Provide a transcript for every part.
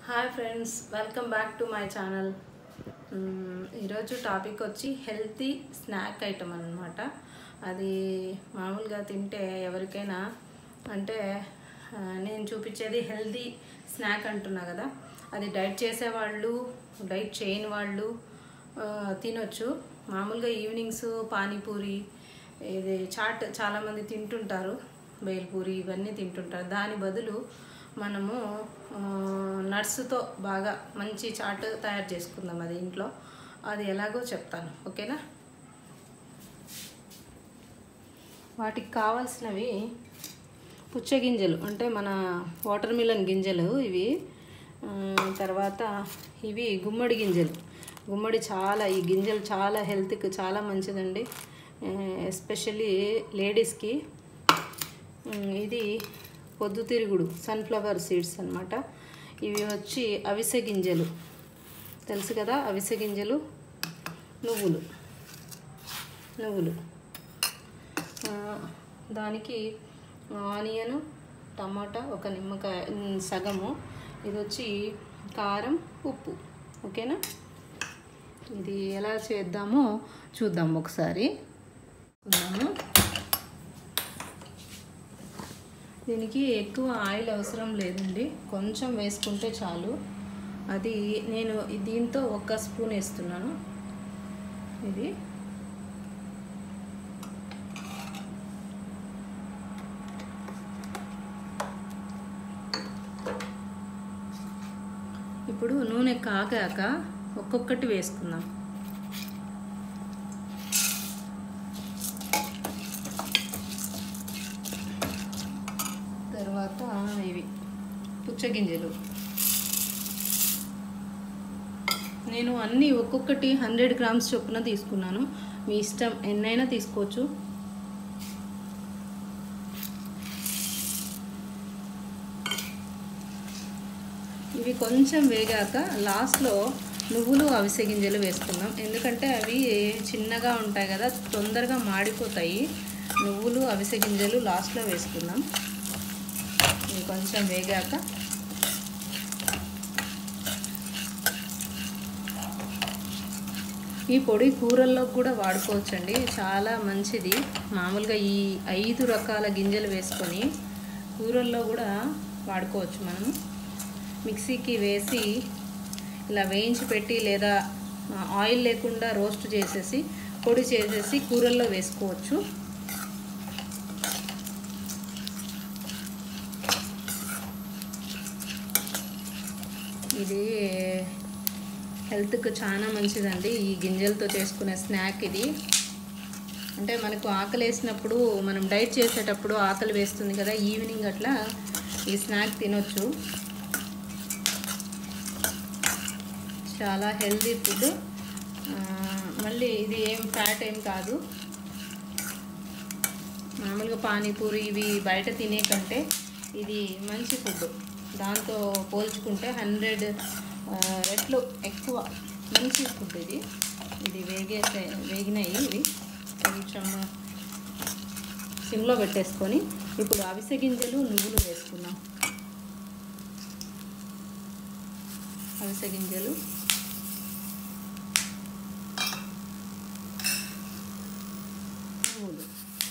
hi friends welcome back to my channel ఈరోజు topic వచ్చి healthy snack item అనమాట అది మామూలుగా తింటే ఎవరికైనా అంటే ఆ, నేను చూపించేది హెల్తీ స్నాక్ అంటున్నా కదా అది డైట్ చేసేవాళ్ళు డైట్ చేయని వాళ్ళు ఆ, తినొచ్చు మామూలుగా ఈవినింగ్స్ పానీపూరి ఇది చాట్ చాలామంది తింటుంటారు బేల్పూరి ఇవన్నీ తింటుంటారు దాని బదులు మనము ఆ, నట్స్తో బాగా మంచి చాట్ తయారు చేసుకుందాం అది ఇంట్లో అది ఎలాగో చెప్తాను ఓకేనా వాటికి కావాల్సినవి పుచ్చగింజలు అంటే మన వాటర్ మిలన్ గింజలు ఇవి ఆ, తర్వాత ఇవి గుమ్మడి గింజలు గుమ్మడి చాలా ఈ గింజలు చాలా హెల్త్కి చాలా మంచిదండి ఎస్పెషల్లీ లేడీస్కి ఉమ్, ఇది పొద్దుతిరుగుడు సన్ఫ్లవర్ సీడ్స్ అన్నమాట ఇవి వచ్చి అవిసె గింజలు తెలుసు కదా అవిసె గింజలు నువ్వులు నువ్వులు ఆ, దానికి ఆనియన్ టమాటా ఒక నిమ్మకాయ ఉమ్, సగము ఇది వచ్చి కారం ఉప్పు ఓకేనా ఇది ఎలా చేద్దామో చూద్దాం ఒకసారి చూద్దాము దీనికి ఎక్కువ ఆయిల్ అవసరం లేదండి కొంచెం వేసుకుంటే చాలు అది నేను దీంతో ఒక స్పూన్ వేస్తున్నాను ఇది ఇప్పుడు నూనె కాగాక ఒక్కొక్కటి వేసుకుందాం తర్వాత ఇవి పుచ్చగింజలు నేను అన్నీ ఒక్కొక్కటి హండ్రెడ్ గ్రామ్స్ చొప్పున తీసుకున్నాను మీ ఇష్టం ఎన్నైనా తీసుకోవచ్చు ఇవి కొంచెం వేగాక లాస్ట్లో నువ్వులు అవిసె గింజలు వేసుకుందాం ఎందుకంటే అవి చిన్నగా ఉంటాయి కదా తొందరగా మాడిపోతాయి నువ్వులు అవిసె గింజలు లాస్ట్లో వేసుకుందాం ఇవి కొంచెం వేగాక ఈ పొడి కూరల్లో కూడా వాడుకోవచ్చండి చాలా మంచిది మామూలుగా ఈ ఐదు రకాల గింజలు వేసుకొని కూరల్లో కూడా వాడుకోవచ్చు మనం మిక్సీకి వేసి ఇలా వేయించి పెట్టి లేదా ఆయిల్ లేకుండా రోస్ట్ చేసేసి పొడి చేసేసి కూరల్లో వేసుకోవచ్చు ఇది హెల్త్కి చాలా మంచిదండి ఈ గింజలతో చేసుకునే స్నాక్ ఇది అంటే మనకు ఆకలి వేసినప్పుడు మనం డైట్ చేసేటప్పుడు ఆకలి వేస్తుంది కదా ఈవినింగ్ అట్లా ఈ స్నాక్ తినొచ్చు చాలా హెల్తీ ఫుడ్ మళ్ళీ ఇది ఏం ఫ్యాట్ ఏం కాదు మామూలుగా పానీపూరి ఇవి బయట తినే కంటే ఇది మంచి ఫుడ్ దాంతో పోల్చుకుంటే హండ్రెడ్ రెట్లు ఎక్కువ మంచి ఫుడ్ ఇది ఇది వేగేసే వేగినాయి ఇవి కొంచెం సిమ్లో పెట్టేసుకొని ఇప్పుడు అవిసె గింజలు నువ్వులు వేసుకున్నాం అవిసె గింజలు నువ్వులు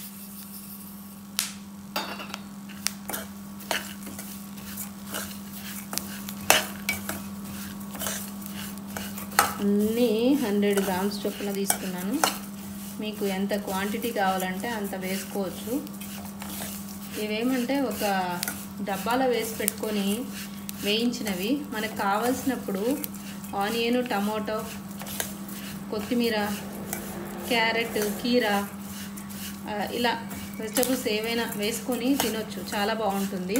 అన్నీ హండ్రెడ్ గ్రామ్స్ చొప్పున తీసుకున్నాను మీకు ఎంత క్వాంటిటీ కావాలంటే అంత వేసుకోవచ్చు ఇవేమంటే ఒక డబ్బాలో వేసి పెట్టుకొని వేయించినవి మనకు కావాల్సినప్పుడు ఆనియన్ టమాటో కొత్తిమీర క్యారెట్ కీరా ఆ, ఇలా వెజిటబుల్స్ ఏవైనా వేసుకొని తినొచ్చు చాలా బాగుంటుంది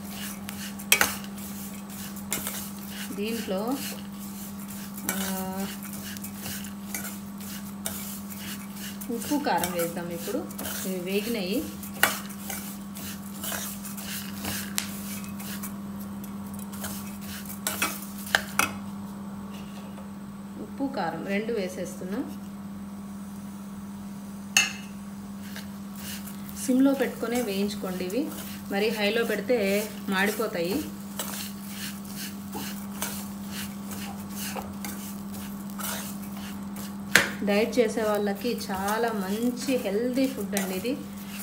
దీంట్లో ఆ, ఉప్పు కారం వేద్దాం ఇప్పుడు ఇవి వేగినాయి ఉప్పు కారం రెండు వేసేస్తున్నాం సిమ్లో పెట్టుకొని వేయించుకోండి ఇవి మరి హైలో పెడితే మాడిపోతాయి డైట్ చేసే వాళ్ళకి చాలా మంచి హెల్దీ ఫుడ్ అండి ఇది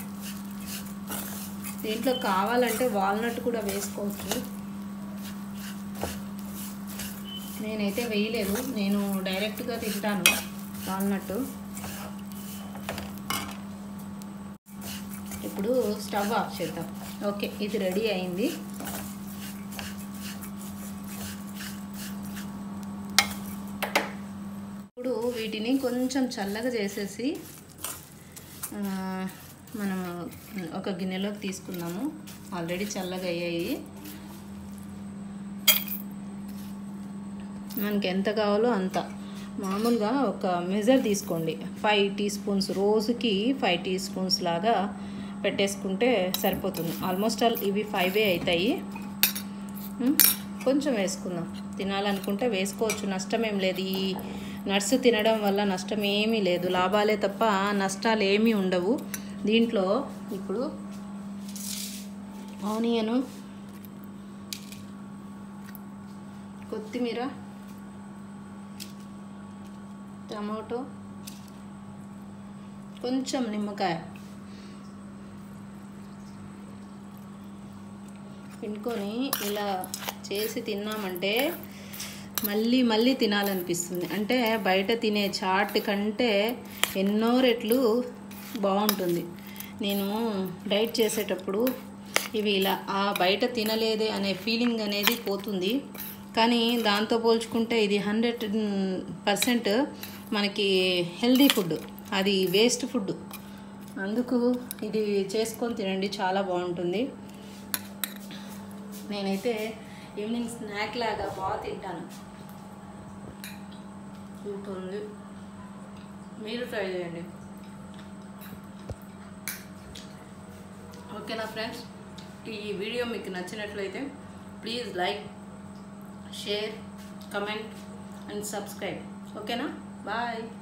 దీంట్లో కావాలంటే వాల్నట్ కూడా వేసుకోవచ్చు నేనైతే వేయలేదు నేను డైరెక్ట్గా తింటాను వాల్నట్ ఇప్పుడు స్టవ్ ఆఫ్ చేద్దాం ఓకే ఇది రెడీ అయింది ఇప్పుడు వీటిని కొంచెం చల్లగా చేసేసి ఆ, మనం ఒక గిన్నెలోకి తీసుకుందాము ఆల్రెడీ చల్లగా అయ్యాయి మనకి ఎంత కావాలో అంత మామూలుగా ఒక మెజర్ తీసుకోండి ఫైవ్ టీ స్పూన్స్ రోజుకి ఫైవ్ టీ స్పూన్స్ లాగా పెట్టేసుకుంటే సరిపోతుంది ఆల్మోస్ట్ ఆల్ ఇవి ఫైవే అవుతాయి ఉమ్, కొంచెం వేసుకుందాం తినాలనుకుంటే వేసుకోవచ్చు నష్టం ఏం లేదు ఈ నట్స్ తినడం వల్ల నష్టం ఏమీ లేదు లాభాలే తప్ప నష్టాలు ఏమీ ఉండవు దీంట్లో ఇప్పుడు ఆనియను కొత్తిమీర టమాటో కొంచెం నిమ్మకాయ పిండుకొని ఇలా చేసి తిన్నామంటే మళ్ళీ మళ్ళీ తినాలనిపిస్తుంది అంటే బయట తినే చాట్ కంటే ఎన్నో రెట్లు బాగుంటుంది నేను డైట్ చేసేటప్పుడు ఇవి ఇలా ఆ బయట తినలేదే అనే ఫీలింగ్ అనేది పోతుంది కానీ దాంతో పోల్చుకుంటే ఇది హండ్రెడ్ పర్సెంట్ మనకి హెల్దీ ఫుడ్ అది వేస్ట్ ఫుడ్ అందుకు ఇది చేసుకొని తినండి చాలా బాగుంటుంది నేనైతే ఈవినింగ్ స్నాక్ లాగా బాగా తింటాను సూపర్ ఉంది మీరు ట్రై చేయండి ఓకేనా ఫ్రెండ్స్ ఈ వీడియో మీకు నచ్చినట్లయితే please like share comment and subscribe ఓకేనా బాయ్